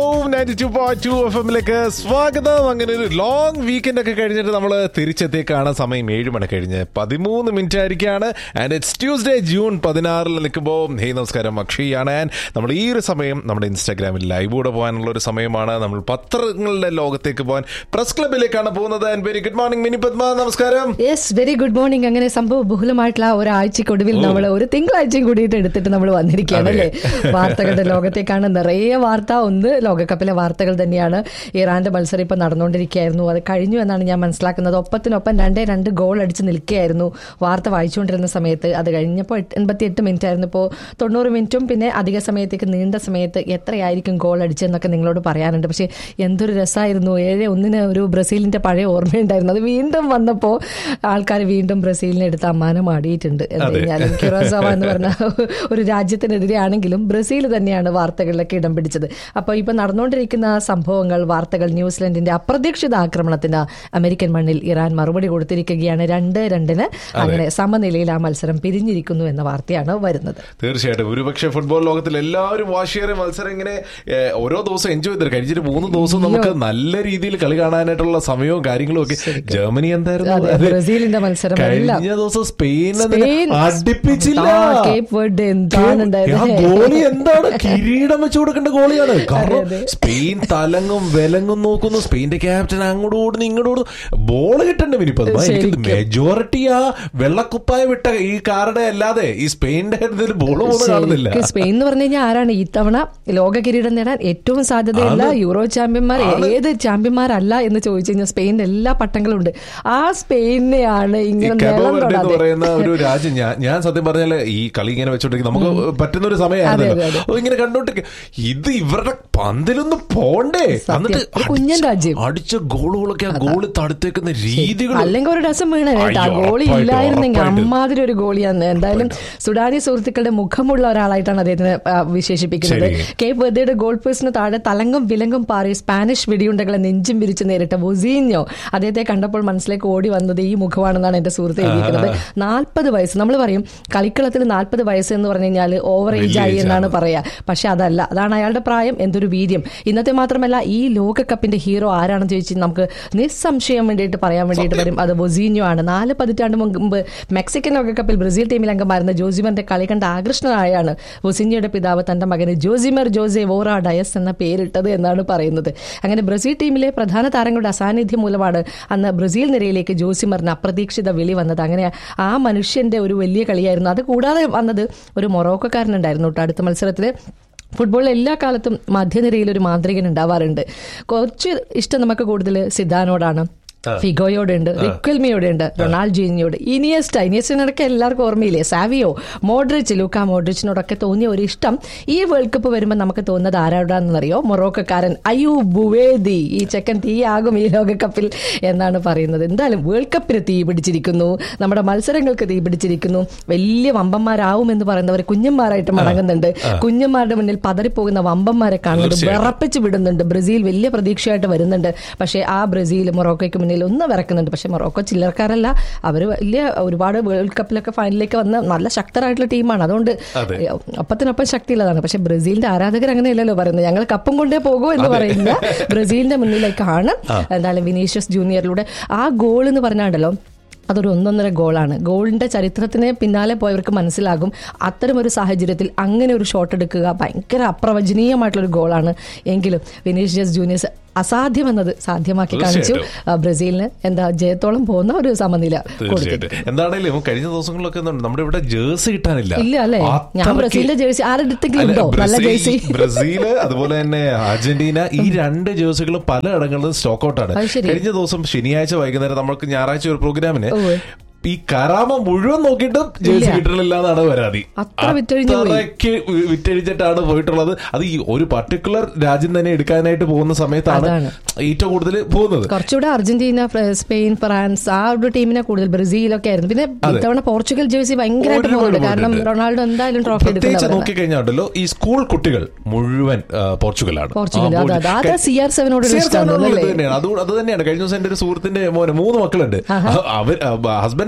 Home ninety two point two F എമ്മിലേക്ക് സ്വാഗതം അങ്ങനെ ഒരു ലോങ് വീക്കെൻഡ് ഒക്കെ കഴിഞ്ഞിട്ട് നമ്മൾ തിരിച്ചെത്തിയേക്കാണ് സമയം ഏഴ് മണി കഴിഞ്ഞ് പതിമൂന്ന് മിനിറ്റ് ആയിരിക്കാണ് ആൻഡ് ഇറ്റ്സ് ട്യൂസ്ഡേ ജൂൺ പതിനാറിൽ നിൽക്കുമ്പോൾ ഹേയ് നമസ്കാരം അക്ഷയാണ് ആൻഡ് നമ്മൾ ഈ ഒരു സമയം നമ്മുടെ ഇൻസ്റ്റാഗ്രാമിൽ ലൈവൂടെ പോകാനുള്ള ഒരു സമയമാണ് നമ്മൾ പത്രങ്ങളുടെ ലോകത്തേക്ക് പോകാൻ പ്രസ് ക്ലബിലേക്കാണ് പോകുന്നത് and very good morning Mini Padma നമസ്കാരം യെസ് വെരി ഗുഡ് മോർണിംഗ് അങ്ങനെ സംഭവ ബഹുലമായിട്ടുള്ള ആ ഒരാഴ്ചക്കൊടുവിൽ നമ്മൾ ഒരു തിങ്കളാഴ്ചയും കൂടിയിട്ട് എടുത്തിട്ട് നമ്മൾ വന്നിരിക്കുകയാണ് അതെ. അല്ലേ വാർത്തകളുടെ ലോകത്തേക്കാണ് നിറയെ വാർത്ത ഒന്ന് ലോകകപ്പിലെ വാർത്തകൾ തന്നെയാണ് ഇറാന്റെ മത്സരം ഇപ്പൊ നടന്നുകൊണ്ടിരിക്കുകയായിരുന്നു അത് കഴിഞ്ഞു എന്നാണ് ഞാൻ മനസ്സിലാക്കുന്നത് ഒപ്പത്തിനൊപ്പം രണ്ടേ രണ്ട് ഗോൾ അടിച്ച് നിൽക്കുകയായിരുന്നു വാർത്ത വായിച്ചുകൊണ്ടിരുന്ന സമയത്ത് അത് കഴിഞ്ഞപ്പോൾ എൺപത്തി എട്ട് മിനിറ്റ് ആയിരുന്നു ഇപ്പോൾ തൊണ്ണൂറ് മിനിറ്റും പിന്നെ അധിക സമയത്തേക്ക് നീണ്ട സമയത്ത് എത്രയായിരിക്കും ഗോൾ അടിച്ചതെന്നൊക്കെ നിങ്ങളോട് പറയാനുണ്ട് പക്ഷേ എന്തൊരു രസമായിരുന്നു ഏഴ് ഒന്നിന് ഒരു ബ്രസീലിന്റെ പഴയ ഓർമ്മയുണ്ടായിരുന്നു അത് വീണ്ടും വന്നപ്പോൾ ആൾക്കാർ വീണ്ടും ബ്രസീലിനെ എടുത്ത് അമ്മാനം ആടിയിട്ടുണ്ട് എന്ന് അതെ. കഴിഞ്ഞാലും ക്യുറാസോവ എന്ന് പറഞ്ഞ ഒരു രാജ്യത്തിനെതിരെ ആണെങ്കിലും ബ്രസീൽ തന്നെയാണ് വാർത്തകളിലൊക്കെ ഇടം പിടിച്ചത് അപ്പോൾ ഇപ്പൊ നടന്നുകൊണ്ടിരിക്കുന്ന സംഭവങ്ങൾ വാർത്തകൾ ന്യൂസിലൻഡിന്റെ അപ്രതീക്ഷിത ആക്രമണത്തിന് അമേരിക്കൻ മണ്ണിൽ ഇറാൻ മറുപടി കൊടുത്തിരിക്കുകയാണ് രണ്ട് രണ്ടിന് അങ്ങനെ സമനിലയിൽ ആ മത്സരം പിരിഞ്ഞിരിക്കുന്നു എന്ന വാർത്തയാണ് വരുന്നത് തീർച്ചയായിട്ടും ഒരുപക്ഷെ ഫുട്ബോൾ ലോകത്തിൽ എല്ലാവരും വാശിയേറിയ മത്സരം ഇങ്ങനെ ഏഹ്, ഓരോ ദിവസം എൻജോയ് ചെയ്തിട്ട് കഴിഞ്ഞിട്ട് മൂന്ന് ദിവസം നമുക്ക് നല്ല രീതിയിൽ കളി കാണാനായിട്ടുള്ള സമയവും കാര്യങ്ങളും ഒക്കെ ജർമ്മനി എന്തായിരുന്നു അതെ, അത് ബ്രസീലിന്റെ മത്സരം എല്ലാം. കഴിഞ്ഞ ദിവസം സ്പെയിൻ സ്പെയിൻ അടുപ്പിച്ചില്ല ആ, കേപ്പ് വെർഡ് എന്താണ് ആ ഉണ്ടായത് ഗോളി എന്താണ് കിരീടം വെച്ച് കൊടുക്കേണ്ട ഗോളിയാണ് കാരണം അതെ. സ്പെയിൻ തലങ്ങും വിലങ്ങും നോക്കുന്നു സ്പെയിന്റെ ക്യാപ്റ്റൻ അങ്ങോട്ട് ഓടുന്നു ഇങ്ങോട്ട് ഓടുന്നു ബോൾ കിട്ടണ്ടേ മിനിപ്പത് എനിക്ക് ശരിക്കും. മെജോറിറ്റി ആ വെള്ളക്കുപ്പായ വിട്ട ഈ കാരുടെ അല്ലാതെ ഈ സ്പെയിന്റെ ഇതിൽ ബോൾ പോകുന്ന കാണുന്നില്ല ശരിക്കും സ്പെയിൻ എന്ന് പറഞ്ഞു കഴിഞ്ഞാൽ ആരാണ് ഇത്തവണ ലോക കിരീടം നേടാൻ ഏറ്റവും സാധ്യതയുള്ള ആണ്. യൂറോ ചാമ്പ്യന്മാർ ഏത് ചാമ്പ്യന്മാരല്ല എന്ന് ചോദിച്ചു കഴിഞ്ഞാൽ സ്പെയിനിന്റെ എല്ലാ പട്ടങ്ങളും ഉണ്ട് ആ സ്പെയിനെയാണ് ഈ ഇങ്ങനെ കബോ നിളം വെർഡെ എന്ന് തൊടാതെ പറയുന്ന ഒരു രാജ്യം ഞാൻ ഞാൻ സത്യം പറഞ്ഞാല് ഈ കളി ഇങ്ങനെ വെച്ചോണ്ടിരിക്കും നമുക്ക് പറ്റുന്ന ഒരു അതെ, അതെ, സമയമാണല്ലോ അതെ. അപ്പൊ ഇങ്ങനെ കണ്ടോണ്ടിരിക്കും ഇത് ഇവരുടെ പന്തിലൊന്നും പോണ്ടേ സത്യം. എന്നിട്ട് ഒരു കുഞ്ഞൻ അടിച്ച- രാജ്യം. അടിച്ച ഗോളുകളൊക്കെ ആ ഗോള് തടുത്തേക്കുന്ന രീതികൾ അല്ലെങ്കിൽ ഒരു ഡസം വീണ കേട്ടോ ആ അയ്യോ, ഗോളി ഉറപ്പായിട്ടും, ഇല്ലായിരുന്നെങ്കിൽ ഉറപ്പായിട്ടും. അമ്മാതിരി ഒരു ഗോളിയാണ് എന്തായാലും സുഡാനി സുഹൃത്തുക്കളുടെ മുഖമുള്ള ഒരാളായിട്ടാണ് അദ്ദേഹത്തിനെ ആ, വിശേഷിപ്പിക്കുന്നത് ശരി. കേപ്പ് വെർദയുടെ ഗോൾ പോസ്റ്റിന് താഴെ തലങ്കും വിലങ്കും പാറി സ്പാനിഷ് വെടിയുണ്ടകളെ നെഞ്ചും വിരിച്ച് നേരിട്ട വൊസീഞ്ഞോ അദ്ദേഹത്തെ കണ്ടപ്പോൾ മനസ്സിലേക്ക് ഓടി വന്നത് ഈ മുഖമാണെന്നാണ് എന്റെ സുഹൃത്ത് എഴുതിയിരിക്കുന്നത് നാൽപ്പത് വയസ്സ് നമ്മൾ പറയും കളിക്കളത്തിൽ നാൽപ്പത് വയസ്സ് എന്ന് പറഞ്ഞു കഴിഞ്ഞാൽ ഓവർ ഏജ് വലിയ ആയി age എന്നാണ് ആണ്. പറയാ പക്ഷെ അതല്ല അതാണ് അയാളുടെ പ്രായം എന്തൊരു വീര്യം ഇന്നത്തെ മാത്രമല്ല ഈ ലോകകപ്പിന്റെ ഹീറോ ആരാണെന്ന് ചോദിച്ചാൽ നമുക്ക് നിസ്സംശയം വേണ്ടിയിട്ട് പറയാൻ വേണ്ടിയിട്ട് വരും അത് ബൊസീഞ്ഞോ ആണ് നാല് പതിറ്റാണ്ട് മുമ്പ് മെക്സിക്കൻ ലോകകപ്പിൽ ബ്രസീൽ ടീമിൽ അംഗമായിരുന്ന ജോസിമറിന്റെ കളി കണ്ട ആകൃഷ്ടനായാണ് ബൊസീഞ്ഞോയുടെ പിതാവ് തന്റെ മകന് ജോസിമർ ജോസെ വോറ ഡയസ് എന്ന പേരിട്ടത് എന്നാണ് പറയുന്നത് അങ്ങനെ ബ്രസീൽ ടീമിലെ പ്രധാന താരങ്ങളുടെ അസാന്നിധ്യം മൂലമാണ് അന്ന് ബ്രസീൽ നിരയിലേക്ക് ജോസിമറിന് അപ്രതീക്ഷിത വിളി വന്നത് അങ്ങനെ ആ മനുഷ്യന്റെ ഒരു വലിയ കളിയായിരുന്നു അത് കൂടാതെ വന്നത് ഒരു മൊറോക്കോക്കാരനുണ്ടായിരുന്നു കേട്ടോ അടുത്ത മത്സരത്തിൽ ഫുട്ബോളിൽ എല്ലാ കാലത്തും മധ്യനിരയിൽ ഒരു മാന്ത്രികൻ ഉണ്ടാവാറുണ്ട് കുറച്ച് ഇഷ്ടം നമുക്ക് കൂടുതൽ സിദ്ധാനോടാണ് ഫിഗോയോടുണ്ട് റിക്വൽമിയോടുണ്ട് റൊണാൾഡീനിയോട് ഇനിയസ്റ്റ ഇനിയസ്റ്റിനൊക്കെ എല്ലാവർക്കും ഓർമ്മയില്ലേ സാവിയോ മോഡ്രിച്ച് ലൂക്ക മോഡ്രിച്ചിനോടൊക്കെ തോന്നിയ ഒരു ഇഷ്ടം ഈ വേൾഡ് കപ്പ് വരുമ്പോൾ നമുക്ക് തോന്നുന്നത് ആരാടാണെന്നറിയോ മൊറോക്കക്കാരൻ അയ്യൂ ബുവേദി ഈ ചെക്കൻ തീയാകും ഈ ലോകകപ്പിൽ എന്നാണ് പറയുന്നത് എന്തായാലും വേൾഡ് കപ്പിന് തീ പിടിച്ചിരിക്കുന്നു നമ്മുടെ മത്സരങ്ങൾക്ക് തീ പിടിച്ചിരിക്കുന്നു വലിയ വമ്പന്മാരാവും എന്ന് പറയുന്നവർ കുഞ്ഞന്മാരായിട്ട് മടങ്ങുന്നുണ്ട് കുഞ്ഞന്മാരുടെ മുന്നിൽ പതറിപ്പോകുന്ന വമ്പന്മാരെ കാണുന്നുണ്ട് തീർച്ചയായും. വിറപ്പിച്ച് വിടുന്നുണ്ട് ബ്രസീൽ വലിയ പ്രതീക്ഷയായിട്ട് വരുന്നുണ്ട് പക്ഷേ ആ ബ്രസീൽ മൊറോക്കോയ്ക്ക് മുന്നിൽ ഒന്ന് വിറക്കുന്നുണ്ട് പക്ഷേ മൊറോക്കോ ചില്ലറക്കാരല്ല അവർ വലിയ ഒരുപാട് വേൾഡ് കപ്പിലൊക്കെ ഫൈനലിലേക്ക് വന്ന നല്ല ശക്തരായിട്ടുള്ള ടീമാണ് അതുകൊണ്ട് അതെ. ഒപ്പത്തിനൊപ്പം ശക്തിയുള്ളതാണ് പക്ഷെ ബ്രസീലിന്റെ ആരാധകർ അങ്ങനെയല്ലല്ലോ പറയുന്നത് ഞങ്ങൾ കപ്പും കൊണ്ടേ പോകൂ എന്ന് പറയുന്ന ബ്രസീലിന്റെ മുന്നിലേക്കാണ് എന്തായാലും വിനീഷ്യസ് ജൂനിയറിലൂടെ ആ ഗോൾ എന്ന് പറഞ്ഞാണ്ടല്ലോ അതൊരു ഒന്നൊന്നര ഗോളാണ് ഗോളിന്റെ ചരിത്രത്തിന് പിന്നാലെ പോയവർക്ക് മനസ്സിലാകും അത്തരം ഒരു സാഹചര്യത്തിൽ അങ്ങനെ ഒരു ഷോട്ട് എടുക്കുക ഭയങ്കര അപ്രവചനീയമായിട്ടുള്ള ഒരു ഗോളാണ് എങ്കിലും വിനീഷ്യസ് ജൂനിയേഴ്സ് അസാധ്യമെന്നത് സാധ്യമാക്കി കാണിച്ചു ആ, ബ്രസീലിന് എന്താ ജയത്തോളം പോകുന്ന ഒരു സമനില കൊടുത്തു തീർച്ചയായിട്ടും എന്താണേലും കഴിഞ്ഞ ദിവസങ്ങളിലൊക്കെ എന്താണ് നമ്മുടെ ഇവിടെ ജേഴ്സി കിട്ടാനില്ല ഇല്ല അല്ലേ ഞാൻ അത്രയ്ക്ക് ബ്രസീലിന്റെ ജേഴ്സി ആരെടുത്തെങ്കിലും അല്ല, ഉണ്ടോ നല്ല ബ്രസീൽ- ജേഴ്സി ബ്രസീല് അതുപോലെ തന്നെ അർജന്റീന ഈ രണ്ട് ജേഴ്സികളും പല ഇടങ്ങളിലും സ്റ്റോക്ക് ഔട്ടാണ് അത് ശരി. കഴിഞ്ഞ ദിവസം ശനിയാഴ്ച വൈകുന്നേരം നമ്മൾക്ക് ഞായറാഴ്ച ഒരു പ്രോഗ്രാമിന് ഉവ്വ്. ഈ കരാമ മുഴുവൻ നോക്കിയിട്ടും ജേഴ്സി ഇല്ല. കിട്ടണില്ല എന്നാണ് പരാതി അത്ര വിറ്റഴിഞ്ഞു പോയി. അത്രയ്ക്ക് വി- വിറ്റഴിച്ചിട്ടാണ് പോയിട്ടുള്ളത് അത് ഈ ഒരു പർട്ടിക്കുലർ രാജ്യം തന്നെ എടുക്കാനായിട്ട് പോകുന്ന സമയത്താണ് അതാണ്. ഏറ്റവും കൂടുതൽ പോകുന്നത് കുറച്ചുകൂടെ അർജന്റീന ഫ്ര- സ്പെയിൻ ഫ്രാൻസ് ആ ഒരു ടീമിനെ കൂടുതൽ ബ്രസീലൊക്കെ ആയിരുന്നു പിന്നെ ഇത്തവണ പോർച്ചുഗൽ ജേഴ്സി ഭയങ്കരമായിട്ട് ഒരുപാട് പോകുന്നുണ്ട് കാരണം പോയിട്ടുണ്ട്. റൊണാൾഡോ എന്തായാലും ട്രോഫി പ്രത്യേകിച്ച് എടുക്കുന്നവരാണ് നോക്കിക്കഴിഞ്ഞാണ്ടല്ലോ ഈ സ്കൂൾ കുട്ടികൾ മുഴുവൻ ആ, പോർച്ചുഗലാണ് പോർച്ചുഗൽ, ആ, അതെ, അതെ. അത് ക- CR7 നോട് ഒരു CR7 ഇഷ്ടമാണ്, നോട് അല്ലേ? ഇത് തന്നെയാണ് അത് അത് തന്നെയാണ് കഴിഞ്ഞ ദിവസം എന്റെ ഒരു സുഹൃത്തിന്റെ മോന് മൂന്ന് മക്കളുണ്ട് അവർ ഹസ്ബൻഡ്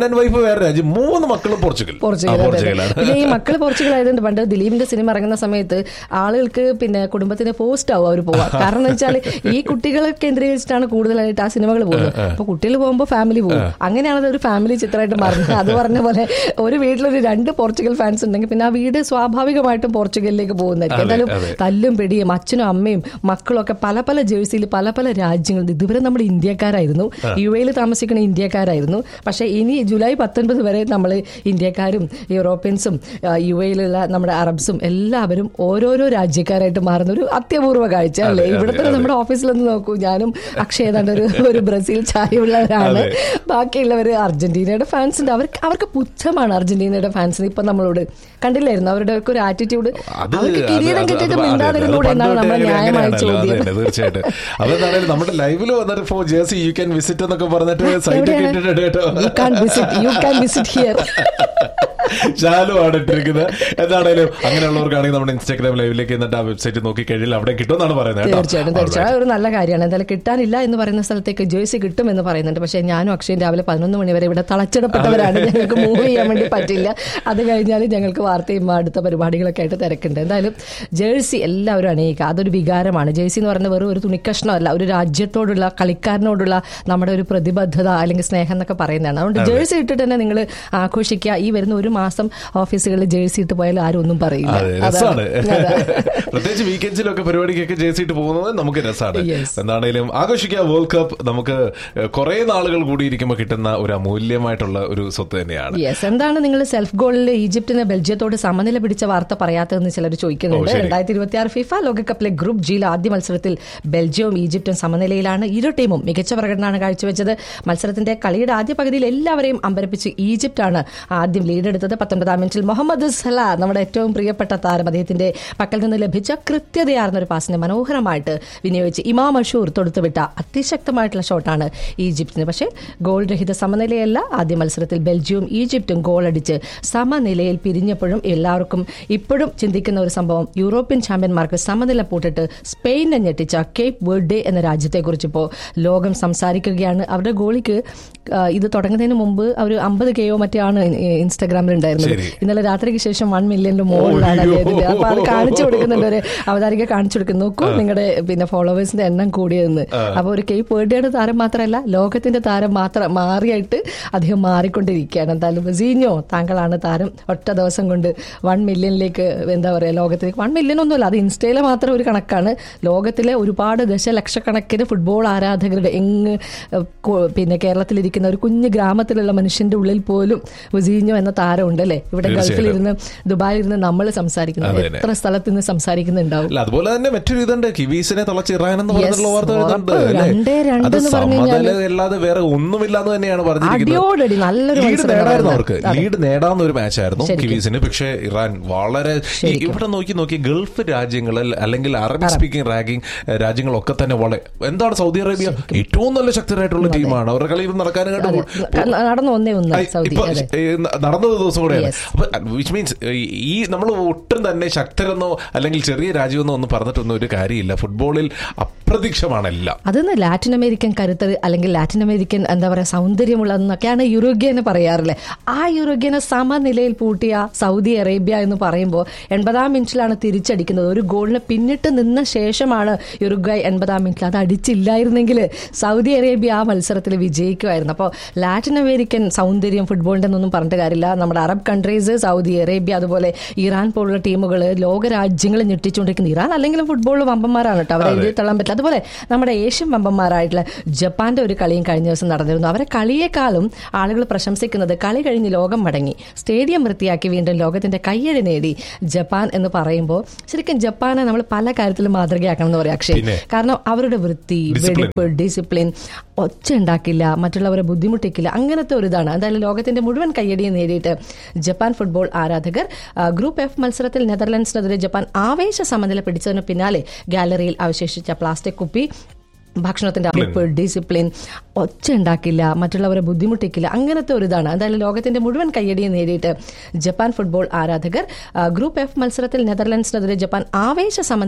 ഹസ്ബൻഡ് ആൻഡ് വൈഫ് വേറെ രാജ്യം മൂന്ന് മക്കളും പോർച്ചുഗൽ പോർച്ചുഗൽ ആ, അതെ, അതെ. പോർച്ചുഗലാണ് പിന്നെ ഈ മക്കള് പോർച്ചുഗൽ ആയതുകൊണ്ട് പണ്ട് ദിലീപിന്റെ സിനിമ ഇറങ്ങുന്ന സമയത്ത് ആളുകൾക്ക് പിന്നെ കുടുംബത്തിന് പോസ്റ്റ് ആവും അവർ പോവാ കാരണം എന്ന് വെച്ചാൽ ഈ കുട്ടികളെ കേന്ദ്രീകരിച്ചിട്ടാണ് കൂടുതലായിട്ട് ആ സിനിമകൾ പോകുന്നത് അപ്പൊ കുട്ടികൾ പോകുമ്പോൾ ഫാമിലി പോകും അങ്ങനെയാണ് അത് ഒരു ഫാമിലി ചിത്രമായിട്ട് മാറുന്നത് അത് പറഞ്ഞ പോലെ ഒരു വീട്ടിലൊരു രണ്ട് പോർച്ചുഗൽ ഫാൻസ് ഉണ്ടെങ്കിൽ പിന്നെ ആ വീട് സ്വാഭാവികമായിട്ടും പോർച്ചുഗലിലേക്ക് പോകുന്നതായിരിക്കും അതെ, എന്തായാലും അതെ. തല്ലും പിടിയും അച്ഛനും അമ്മയും മക്കളും ഒക്കെ പല പല ജേഴ്സിയിൽ പല പല രാജ്യങ്ങളിൽ ഇതുവരെ നമ്മൾ ഇന്ത്യക്കാരായിരുന്നു യു എയിൽ താമസിക്കുന്ന ഇന്ത്യക്കാരായിരുന്നു പക്ഷേ ഇനി ജൂലൈ പത്തൊൻപത് വരെ നമ്മൾ ഇന്ത്യക്കാരും യൂറോപ്യൻസും ആ, യു എയിലുള്ള നമ്മുടെ അറബ്സും എല്ലാവരും ഓരോരോ രാജ്യക്കാരായിട്ട് മാറുന്ന ഒരു അത്യപൂർവ കാഴ്ച അല്ലേ അതെ, ഇവിടെ തന്നെ അതെ. നമ്മുടെ ഓഫീസിലൊന്ന് നോക്കൂ ഞാനും അക്ഷയ ഏതാണ്ട് ഒരു ഒരു ബ്രസീൽ ചായയുള്ളവരാണ് അതെ. ബാക്കിയുള്ളവർ അർജന്റീനയുടെ ഫാൻസ് ഉണ്ട് അവർക്ക് അവർക്ക് പുച്ഛമാണ് അർജന്റീനയുടെ ഫാൻസിന് ഇപ്പൊ നമ്മളോട് കണ്ടില്ലായിരുന്നു അവരുടെ ഒക്കെ ഒരു ആറ്റിറ്റ്യൂഡ് അത് അവർക്ക് അത് കിരീടം അത് കിട്ടിയിട്ട് അത് അതെ, മിണ്ടാതിരുന്നൂടെ അത് എന്നാണ് പണ്ട് നമ്മുടെ തൊട്ടേ ന്യായമായ അങ്ങനെയാണല്ലോ. അത് ചോദ്യം തന്നെ, തീർച്ചയായിട്ടും അതെന്തായാലും നമ്മുടെ ലൈവിൽ വന്നിട്ട് for jersey you can visit എന്നൊക്കെ പറഞ്ഞിട്ട് സൈറ്റ് ഒക്കെ ഇട്ടിട്ടുണ്ട് കേട്ടോ you can visit you can visit here Shalu ആണ് ഇട്ടിരിക്കുന്നത് എന്താണേലും അങ്ങനെയുള്ളവർക്കാണെങ്കിൽ നമ്മുടെ ഇൻസ്റ്റാഗ്രാം ലൈവിലേക്ക് എന്നിട്ട് ആ വെബ്സൈറ്റ് നോക്കി കഴിഞ്ഞാൽ അവിടെ കിട്ടുമെന്നാണ് പറയുന്നത് കേട്ടോ. തീർച്ചയായിട്ടും തീർച്ചയായും ഒരു നല്ല കാര്യമാണ് എന്തായാലും കിട്ടാനില്ല എന്ന് പറയുന്ന സ്ഥലത്തേക്ക് ജേഴ്സി കിട്ടും എന്ന് പറയുന്നുണ്ട് പക്ഷേ ഞാനും അക്ഷയും രാവിലെ പതിനൊന്ന് മണി വരെ ഇവിടെ തളച്ചിടപ്പെട്ടവരാണ് ഞങ്ങൾക്ക് മൂവ് ചെയ്യാൻ വേണ്ടി പറ്റില്ല അത് കഴിഞ്ഞാൽ ഞങ്ങൾക്ക് വാർത്തയും അടുത്ത പരിപാടികളൊക്കെ ആയിട്ട് തിരക്കുണ്ട് എന്തായാലും ജേഴ്സി എല്ലാവരും അണിയിക്കുക അതൊരു വികാരമാണ് ജേഴ്സി എന്ന് പറയുന്നത് വെറും ഒരു തുണിക്കഷ്ണമല്ല ഒരു രാജ്യത്തോടുള്ള കളിക്കാരനോടുള്ള നമ്മുടെ ഒരു പ്രതിബദ്ധത അല്ലെങ്കിൽ സ്നേഹം എന്നൊക്കെ പറയുന്നതാണ് അതുകൊണ്ട് ജേഴ്സി ഇട്ടിട്ട് തന്നെ നിങ്ങൾ ആഘോഷിക്കുക ഈ വരുന്ന ഒരു മാസം ഓഫീസുകളിൽ ജേഴ്സി ഇട്ട് പോയാൽ ആരും ഒന്നും പറയില്ല അതെ അതാണ്. രസമാണ് അതെ. പ്രത്യേകിച്ച് വീക്കെൻഡ്സിലൊക്കെ പരിപാടിക്കൊക്കെ ജയിച്ചിട്ട് പോകുന്നത് നമുക്ക് രസമാണ് Yes. എന്താണേലും ആഘോഷിക്കുക വേൾഡ് കപ്പ് നമുക്ക് കുറെ നാളുകൾ കൂടി ഇരിക്കുമ്പോൾ കിട്ടുന്ന ഒരു അമൂല്യമായിട്ടുള്ള ഒരു സ്വത്ത് തന്നെയാണ് യെസ് എന്താണ് നിങ്ങൾ സെൽഫ് ഗോളിൽ ഈജിപ്തിന് ബെൽജിയത്തോട് സമനില പിടിച്ച വാർത്ത പറയാത്തതെന്ന് ചിലർ ചോദിക്കുന്നുണ്ട് ഓ, ശരി. രണ്ടായിരത്തി ഇരുപത്തി ആറ് ഫിഫ ലോകകപ്പിലെ ഗ്രൂപ്പ് ജിയിലെ ആദ്യ മത്സരത്തിൽ ബെൽജിയവും ഈജിപ്തും സമനിലയിലാണ് ഇരു ടീമും മികച്ച പ്രകടനമാണ് കാഴ്ചവെച്ചത് മത്സരത്തിന്റെ കളിയുടെ ആദ്യ പകുതിയിൽ എല്ലാവരെയും അമ്പരപ്പിച്ച് ഈജിപ്താണ് ആദ്യം ലീഡെടുത്തത് പത്തൊൻപതാം മിനിറ്റിൽ മുഹമ്മദ് സല നമ്മുടെ ഏറ്റവും പ്രിയപ്പെട്ട താരം അദ്ദേഹത്തിന്റെ പക്കൽ നിന്ന് ലഭിച്ച കൃത്യതയാർന്ന ഒരു പാസിനെ മനോഹരമായിട്ട് വിനിയോഗിച്ച് ഇമാം അഷൂർ തൊടുത്തുവിട്ട അതിശക്തമായിട്ടുള്ള ഷോട്ടാണ് ഈജിപ്തിന് പക്ഷേ ഗോൾ രഹിത സമനിലയല്ല ആദ്യ മത്സരത്തിൽ ബെൽജിയവും ഈജിപ്തും ഗോൾ അടിച്ച് സമനിലയിൽ പിരിഞ്ഞപ്പോഴും എല്ലാവർക്കും ഇപ്പോഴും ചിന്തിക്കുന്ന ഒരു സംഭവം യൂറോപ്യൻ ചാമ്പ്യന്മാർക്ക് സമനില പൂട്ടിട്ട് സ്പെയിനെ ഞെട്ടിച്ച കേപ്പ് വേർഡേ എന്ന രാജ്യത്തെക്കുറിച്ച് ഇപ്പോൾ ലോകം സംസാരിക്കുകയാണ് അവരുടെ ഗോളിക്ക് ആ, ഇത് തുടങ്ങുന്നതിന് മുമ്പ് അവർ അമ്പത് കെയോ മറ്റാണ് ഇൻസ്റ്റാഗ്രാമിൽ ഉണ്ടായിരുന്നത് ശരി. ഇന്നലെ രാത്രിക്ക് ശേഷം വൺ മില്യന്റെ മുകളിലാണ് ഓയ്യോ. അദ്ദേഹത്തിന്റെ അപ്പൊ അത് കാണിച്ചു കൊടുക്കുന്നുണ്ട് ഒരു അവതാരിക കാണിച്ചു കൊടുക്കുന്നു നോക്കൂ നിങ്ങളുടെ പിന്നെ ഫോളോവേഴ്സിന്റെ എണ്ണം കൂടിയെന്ന് അപ്പൊ ഒരു കെയ് പേർഡിയുടെ താരം മാത്രമല്ല ലോകത്തിന്റെ താരം മാത്രം മാറിയായിട്ട് അദ്ദേഹം മാറിക്കൊണ്ടിരിക്കുകയാണ് എന്തായാലും സീഞ്ഞോ താങ്കളാണ് താരം ഒറ്റ ദിവസം കൊണ്ട് വൺ മില്യണിലേക്ക് എന്താ പറയാ ലോകത്തിലേക്ക് വൺ മില്യൺ ഒന്നുമല്ല അത് ഇൻസ്റ്റയിലെ മാത്രം ഒരു കണക്കാണ് ലോകത്തിലെ ഒരുപാട് ദശലക്ഷക്കണക്കിന് ഫുട്ബോൾ ആരാധകരുടെ എങ്ങ് ഏഹ്, കൊ- പിന്നെ കേരളത്തിലിരിക്കുന്ന ഒരു കുഞ്ഞു ഗ്രാമത്തിലുള്ള മനുഷ്യന്റെ ഉള്ളിൽ പോലും ഉസീഞ്ഞോ എന്ന താരമുണ്ട് അല്ലേ ഇവിടെ തീർച്ചയായിട്ടും. ഗൾഫിലിരുന്ന് ദുബായിലിരുന്ന് നമ്മൾ സംസാരിക്കുന്നത് അതെ, അതെ. എത്ര സ്ഥലത്ത് നിന്ന് സംസാരിക്കുന്നുണ്ടാവും അല്ല അതുപോലെ തന്നെ മറ്റൊരു ഇതുണ്ട് കിവീസിനെ തളച്ച് ഇറാനെന്ന് Yes, പറഞ്ഞിട്ടുള്ള വാർത്ത വരുന്നുണ്ട് ഉറപ്പ്. അല്ലേ? രണ്ടേ രണ്ട് അത് എന്ന് പറഞ്ഞു കഴിഞ്ഞാല് സമനില അല്ലാതെ വേറെ ഒന്നുമില്ലാന്ന് തന്നെയാണ് പറഞ്ഞിരിക്കുന്നത് അടിയോടടി നല്ലൊരു ലീഡ് മത്സരം നേടായിരുന്നു നടന്നു. അവർക്ക് അതെ. ലീഡ് നേടാവുന്ന ഒരു മാച്ച് ആയിരുന്നു ശരിക്കും. കിവീസിന് പക്ഷേ ഇറാൻ വളരെ ഈ ശരിക്കും. ഇവിടെ നോക്കി നോക്കി ഗൾഫ് രാജ്യങ്ങളിൽ അല്ലെങ്കിൽ അറബിക് സ്പീക്കിംഗ് റാങ്കിങ് രാജ്യങ്ങളൊക്കെ തന്നെ വളരെ എന്താണ് സൗദി അറേബ്യ ഏറ്റവും നല്ല ശക്തരായിട്ടുള്ള ടീമാണ് അവരുടെ കളി ഇപ്പം നടക്കാനും അതെ. കണ്ടു നടന്നു ഒന്നേ ഒന്ന് ഐ, സൗദി ഇപ്പൊ അതെ ഏ, ന- നടന്ന ദിവസം കൂടെയാണ് Yes. അപ്പൊ വിച്ച് മീൻസ് ഈ നമ്മൾ ഒട്ടും തന്നെ ശക്തരെന്നോ അല്ലെങ്കിൽ ചെറിയ രാജ്യമെന്നോ ഒന്നും പറഞ്ഞിട്ടൊന്നും ഒരു കാര്യമില്ല ഫുട്ബോളിൽ അപ്രതീക്ഷമാണ് എല്ലാം അതൊന്ന് ലാറ്റിൻ അമേരിക്കൻ കരുത്ത് അല്ലെങ്കിൽ ലാറ്റിൻ അമേരിക്കൻ എന്താ പറയാ സൗന്ദര്യമുള്ളതെന്നൊക്കെയാണ് യുറുഗ്യ എന്ന് പറയാറില്ലേ ആ യുറുഗ്യനെ സമനിലയിൽ പൂട്ടിയ സൗദി അറേബ്യ എന്ന് പറയുമ്പോൾ എൺപതാം മിനിറ്റിലാണ് തിരിച്ചടിക്കുന്നത് ഒരു ഗോളിന് പിന്നിട്ട് നിന്ന ശേഷമാണ് യുറുഗ്വൈ എൺപതാം മിനിറ്റിൽ അത് അടിച്ചില്ലായിരുന്നെങ്കിൽ സൗദി അറേബ്യ ആ മത്സരത്തിൽ വിജയിക്കുമായിരുന്നു അപ്പോൾ ലാറ്റിൻ അമേരിക്കൻ സൗന്ദര്യം ഫുട്ബോളിന്റെ ഒന്നും പറഞ്ഞിട്ട് കാര്യമില്ല നമ്മുടെ അറബ് കൺട്രീസ് സൗദി അറേബ്യ അതുപോലെ ഇറാൻ പോലുള്ള ടീമുകൾ ലോക രാജ്യങ്ങളെ ഞെട്ടിച്ചുകൊണ്ടിരിക്കുന്ന ഇറാൻ അല്ലെങ്കിലും ഫുട്ബോളിൽ വമ്പന്മാരാണ് കേട്ടോ അവരെ എഴുതി തള്ളാൻ പറ്റില്ല അതുപോലെ നമ്മുടെ ഏഷ്യൻ വമ്പന്മാരായിട്ടുള്ള ജപ്പാന്റെ ഒരു കളിയും കഴിഞ്ഞ ദിവസം നടന്നിരുന്നു അവരെ കളിയേക്കാളും ആളുകൾ പ്രശംസിക്കുന്നത് കളി കഴിഞ്ഞ് ലോകം മടങ്ങി സ്റ്റേഡിയം വൃത്തിയാക്കി വീണ്ടും ലോകത്തിന്റെ കയ്യടി നേടി ജപ്പാൻ എന്ന് പറയുമ്പോൾ ശരിക്കും ജപ്പാനെ നമ്മൾ പല കാര്യത്തിലും മാതൃകയാക്കണം എന്ന് പറയാം അക്ഷയ് പിന്നെ? കാരണം അവരുടെ വൃത്തി Discipline. വെടിപ്പ് ഡിസിപ്ലിൻ ഒച്ച ഉണ്ടാക്കില്ല മറ്റുള്ളവരെ ബുദ്ധിമുട്ടിക്കില്ല അങ്ങനത്തെ ഒരു ഇതാണ് എന്തായാലും ലോകത്തിന്റെ മുഴുവൻ കയ്യടിയും നേടിയിട്ട് ജപ്പാൻ ഫുട്ബോൾ ആരാധകർ ആ, ഗ്രൂപ്പ് എഫ് മത്സരത്തിൽ നെതർലൻഡ്സിനെതിരെ ജപ്പാൻ ആവേശ സമനില പിടിച്ചതിന് പിന്നാലെ ഗാലറിയിൽ അവശേഷിച്ച പ്ലാസ്റ്റിക് കുപ്പി ഭക്ഷണത്തിന്റെ അറിയിപ്പ് ഡിസിപ്ലിൻ ഒച്ച ഉണ്ടാക്കില്ല മറ്റുള്ളവരെ ബുദ്ധിമുട്ടിക്കില്ല അങ്ങനത്തെ ഒരു ഇതാണ് എന്തായാലും ലോകത്തിന്റെ മുഴുവൻ കയ്യടിയും നേടിയിട്ട് ജപ്പാൻ ഫുട്ബോൾ ആരാധകർ ആ, ഗ്രൂപ്പ് എഫ് മത്സരത്തിൽ നെതർലൻഡ്സിനെതിരെ ജപ്പാൻ ആവേശ സമനില